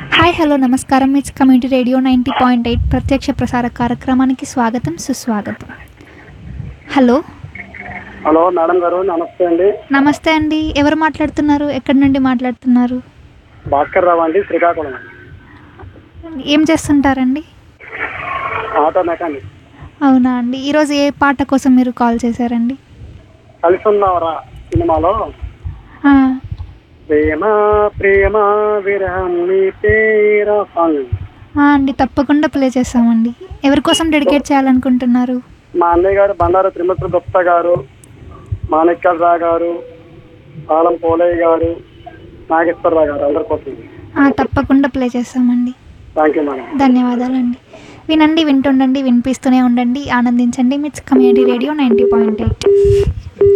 hi hello నమస్కారం it's community radio ninety point eight ప్రత్యక్ష ప్రసార కార్యక్రమానికి స్వాగతం సుస్వాగతం హలో హలో మేడం గారు నమస్తే అండి నమస్తే అండి ఎవరు మాట్లాడుతున్నారు ఎక్కడి నుండి మాట్లాడుతున్నారు భాస్కర్ రావు అండి శ్రీకాకుళం ఏం చేస్తుంటారండి ఆటో మెకానిక్ అవునా అండి ఈరోజు ఏ పాట కోసం మీరు కాల్ చేశారండి కలిసి ఉన్నవరా సినిమాలో ఆ, ప్రేమ ప్రేమ విరహం నీ పేరా సాంగ్ ఆ అండి తప్పకుండా ప్లే చేస్తామండి ఎవరి కోసం డెడికేట్ చేయాలనుకుంటున్నారు మా అన్నయ్య గారు బండారు త్రిమూర్తి గుప్తా గారు మాణిక్యాల రావు గారు పాలం పోలయ్య గారు నాగేశ్వరరావు గారు అందరి కోసం ఆ, తప్పకుండా ప్లే చేస్తామండి థ్యాంక్ యూ మేడం ధన్యవాదాలండి వినండి వింటుండండి వినిపిస్తూనే ఉండండి ఆనందించండి MITS community radio ninety point eight